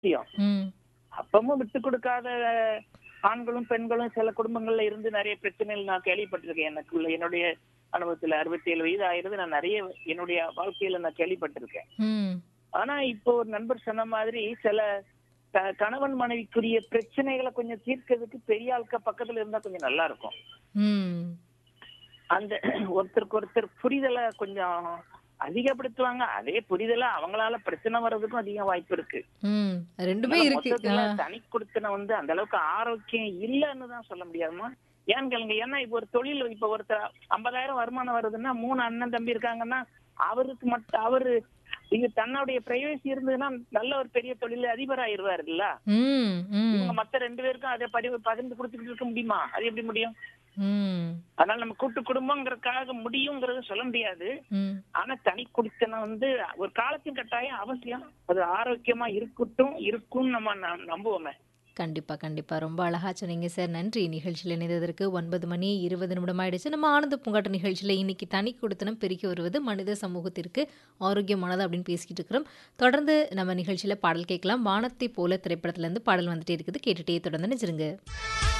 அவசியம் ம் அப்பமும் விட்டு கொடுக்காத ஆண்களும் பெண்களும் சில குடும்பங்கள்ல இருந்து நிறைய பிரச்சனைகள் நான் கேள்விப்பட்டிருக்கேன் எனக்குள்ள என்னுடைய அனுபவத்துல அறுபத்தி ஏழு வயது ஆயிருது நான் நிறைய என்னுடைய வாழ்க்கையில நான் கேள்விப்பட்டிருக்கேன் ம் ஆனா இப்போ ஒரு நண்பர் சொன்ன மாதிரி சில க- கணவன் மனைவிக்குரிய பிரச்சனைகளை கொஞ்சம் தீர்க்கிறதுக்கு பெரிய ஆட்க பக்கத்துல இருந்தா கொஞ்சம் நல்லா இருக்கும் ம் அந்த ஒருத்தருக்கு ஒருத்தர் புரிதலை கொஞ்சம் அதிகப்படுத்துவாங்க அதே புரிதலை அவங்களால பிரச்சனை வர்றதுக்கும் அதிக வாய்ப்பு இருக்கு ம் ரெண்டுமே அதனால இருக்கு மொத்தத்துல ஆ. தனி கொடுத்தன வந்து அந்த அளவுக்கு ஆரோக்கியம் இல்லைன்னு தான் சொல்ல முடியாதுமா ஏன்னு கேளுங்க ஏன்னா இப்ப ஒரு தொழில் இப்ப ஒருத்தர் ஐம்பதாயிரம் வருமானம் வருதுன்னா மூணு அண்ணன் தம்பி இருக்காங்கன்னா அவருக்கு மட்டும் அவரு இது தன்னுடைய பிரைவேசி இருந்ததுன்னா நல்ல ஒரு பெரிய தொழில் அதிபர் ஆயிருவாருல்ல ம் ம் இவங்க மத்த ரெண்டு பேருக்கும் அதை படி பகிர்ந்து கொடுத்துக்கிட்டு இருக்க முடியுமா அது எப்படி முடியும் ம் அதனால நம்ம கூட்டு குடும்பங்கிறதுக்காக முடியுங்கிறது சொல்ல முடியாது ம் ஆனா தனி குடித்தனம் வந்து ஒரு காலத்தின் கட்டாயம் அவசியம் அது ஆரோக்கியமா இருக்கட்டும் இருக்கும் நம்ம ந- நம்புவோமே கண்டிப்பா கண்டிப்பா ரொம்ப அழகா சொன்னீங்க சார் நன்றி நிகழ்ச்சியில் இணைந்ததற்கு ஒன்பது மணி இருபது நிமிடம் ஆயிடுச்சு நம்ம ஆனந்த பூங்காட்டு நிகழ்ச்சியில் இன்னைக்கு தனி கொடுத்தனம் பெருக்கி வருவது மனித சமூகத்திற்கு ஆரோக்கியமானது அப்படின்னு பேசிக்கிட்டு இருக்கிறோம் தொடர்ந்து நம்ம நிகழ்ச்சியில் பாடல் கேட்கலாம் வானத்தை போல திரைப்படத்துல இருந்து பாடல் வந்துட்டே இருக்குது கேட்டுட்டே தொடர்ந்து நினைச்சிருங்க